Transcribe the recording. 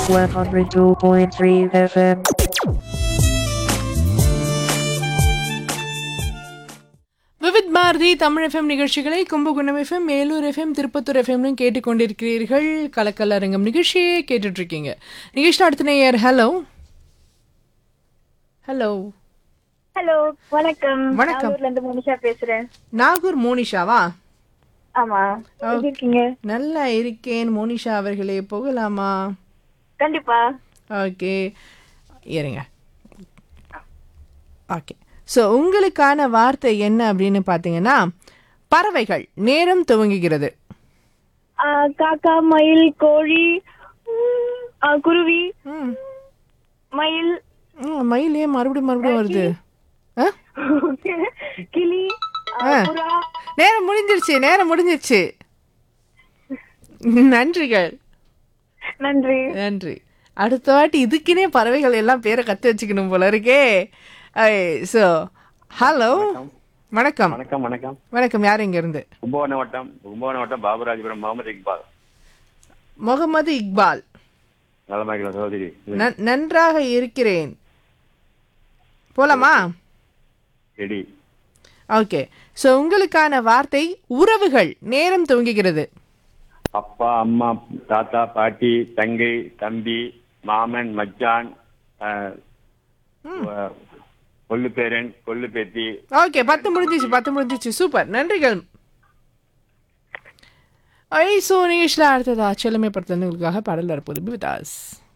102.3 FM. Vividh Bharati Tamil FM நிகழ்ச்சிகளை Kumbakonam FM Melur FM Tiruppattur எஃப்எம்லும் கேட்டுக்கொண்டிருக்கிறீர்கள் கலக்கல் அரங்கம் நிகழ்ச்சியே கேட்டுட்டு இருக்கீங்க நிகழ்ச்சி அடுத்த நேயர் ஹலோ ஹலோ ஹலோ வணக்கம் வணக்கம். நாகூர்ல இருந்து மோனிஷா பேசுறேன் நாகூர் மோனிஷாவா ஆமா எப்படி இருக்கீங்க நல்லா இருக்கேன் மோனிஷா அவர்களே போகலாமா கண்டிப்பா ஓகே இருங்க ஓகே ஸோ உங்களுக்கான வார்த்தை என்ன அப்படின்னு பார்த்தீங்கன்னா பறவைகள் நேரம் துவங்குகிறது ஆ, காக்கா மயில் கோழி ம், ஆ, குருவி ம் மயில் ம், மயில் ஏன் மறுபடியும் மறுபடியும் வருது ஆ? கிளி ஆ, ஆ. புறா நேரம் முடிஞ்சிருச்சு நேரம் முடிஞ்சிருச்சு நன்றிகள் நன்றி நன்றி அடுத்த வாட்டி இதுக்குனே பறவைகள் எல்லாம் பேரை கத்து வச்சுக்கணும் போல இருக்கே ஸோ ஹலோ வணக்கம் வணக்கம் வணக்கம் வணக்கம் யார் இங்க இருந்து கும்பகோணம் வட்டம் கும்பகோணம் வட்டம் பாபுராஜபுரம் முகமது இக்பால் முகமது இக்பால் நலமாக்கிறோம் சகோதரி நன்- நன்றாக இருக்கிறேன் போலாமா ரெடி ஓகே ஸோ உங்களுக்கான வார்த்தை உறவுகள் நேரம் துவங்குகிறது அப்பா அம்மா தாத்தா பாட்டி தங்கை தம்பி மாமன் மச்சான் அஹ், அஹ், கொள்ளு பேரன் கொள்ளு பேத்தி ஓகே பத்து முடிஞ்சிச்சு பத்து முடிஞ்சிச்சு சூப்பர் நன்றிகள் ஐ ஸோ நிகழ்ச்சியில் அடுத்ததா செல்லமை படத்தில் உங்களுக்காக பாடல் வரப்போகுது விதாஸ்